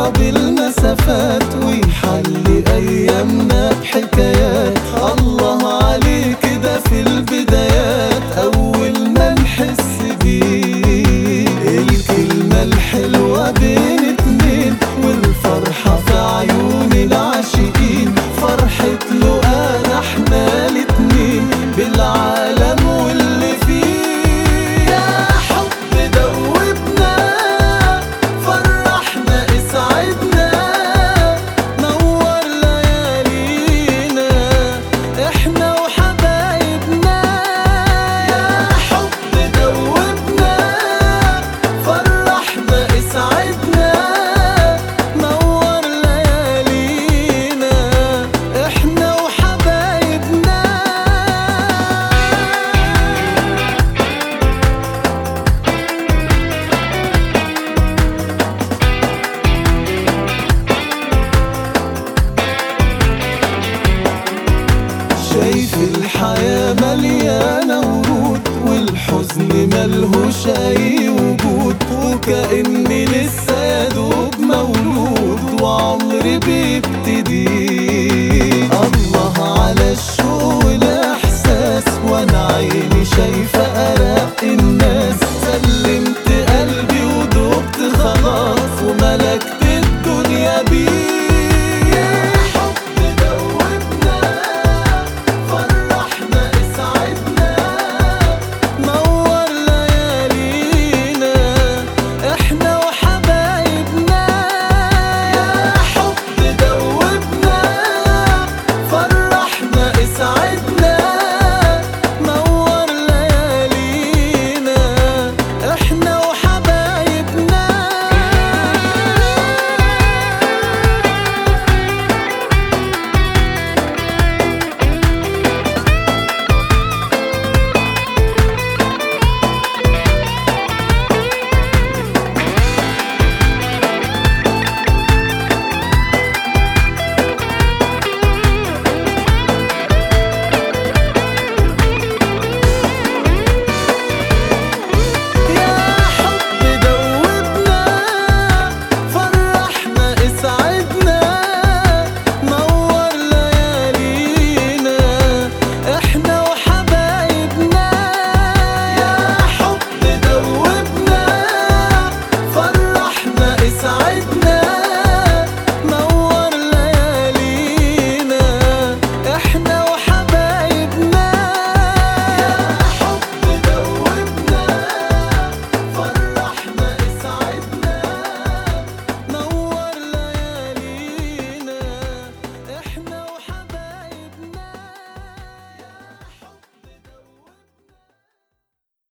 يقرب المسافات ويحلي أيامنا بحكايات الله عليه كده في البدايات أول ما نحس بيه الكلمة الحلوة بين اتنين والفرحة في عيون العاشقين فرحة لقانا احنا الاتنين بالعالم واللي فيه يا حب دوبنا فرحنا اسعدنا نور ليالينا احنا وحبايبنا يا حب دوبنا فرحنا اسعدنا نور ليالينا احنا وحبايبنا شايف الحياة مليانة ورود والحزن ملهوش أي وجود وكأني لسه يا دوب مولود وعمري بيبتدي الله على الشوق والإحساس وأنا عيني شايفة أرق الناس سلمت قلبي ودوبت خلاص وملكت الدنيا بيه